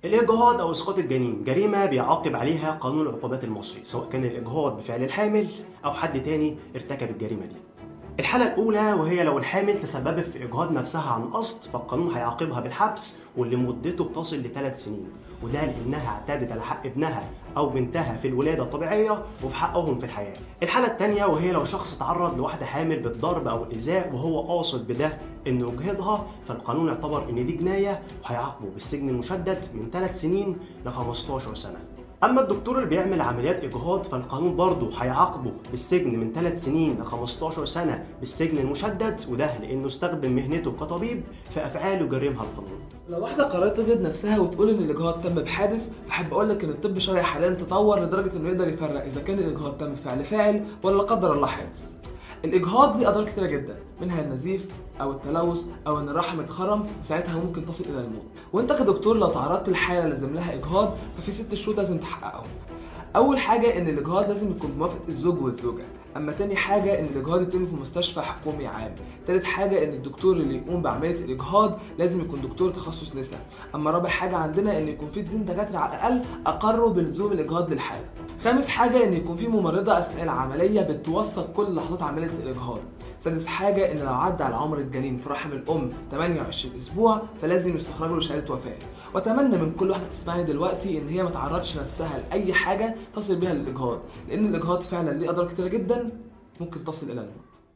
الإجهاض أو إسقاط الجنين جريمة بيعاقب عليها قانون العقوبات المصري سواء كان الإجهاض بفعل الحامل أو حد تاني ارتكب الجريمة دي الحالة الأولى وهي لو الحامل تسببت في إجهاض نفسها عن قصد فالقانون هيعاقبها بالحبس واللي مدته بتصل لثلاث سنين وده لأنها اعتدت على حق ابنها أو بنتها في الولادة الطبيعية وفي حقهم في الحياة. الحالة الثانية وهي لو شخص تعرض لواحدة حامل بالضرب أو الإيذاء وهو قاصد بده إنه يجهضها فالقانون يعتبر إن دي جناية وهيعاقبه بالسجن المشدد من ثلاث سنين ل 15 سنة. اما الدكتور اللي بيعمل عمليات اجهاض فالقانون برضه هيعاقبه بالسجن من 3 سنين ل 15 سنه بالسجن المشدد وده لانه استخدم مهنته كطبيب في افعال يجرمها القانون لو واحدة قررت تجد نفسها وتقول إن الإجهاض تم بحادث فأحب أقول لك إن الطب الشرعي حاليا تطور لدرجة إنه يقدر يفرق إذا كان الإجهاض تم بفعل فاعل ولا لا قدر الله حادث. الإجهاض ليه أضرار كتيرة جدا منها النزيف أو التلوث أو إن الرحم اتخرم وساعتها ممكن تصل إلى الموت. وأنت كدكتور لو تعرضت لحالة لازم لها إجهاض ففي ست شروط لازم تحققهم. أول حاجة إن الإجهاض لازم يكون بموافقة الزوج والزوجة. اما تاني حاجه ان الاجهاض يتم في مستشفى حكومي عام تالت حاجه ان الدكتور اللي يقوم بعمليه الاجهاض لازم يكون دكتور تخصص نساء اما رابع حاجه عندنا ان يكون في اتنين دكاتره على الاقل اقروا بلزوم الاجهاض للحاله خامس حاجه ان يكون في ممرضه اثناء العمليه بتوثق كل لحظات عمليه الاجهاض سادس حاجه ان لو عدى على عمر الجنين في رحم الام 28 اسبوع فلازم يستخرج له شهاده وفاه واتمنى من كل واحده بتسمعني دلوقتي ان هي ما تعرضش نفسها لاي حاجه تصل بيها للاجهاض لان الاجهاض فعلا ليه اضرار كتيره جدا ممكن تصل الى الموت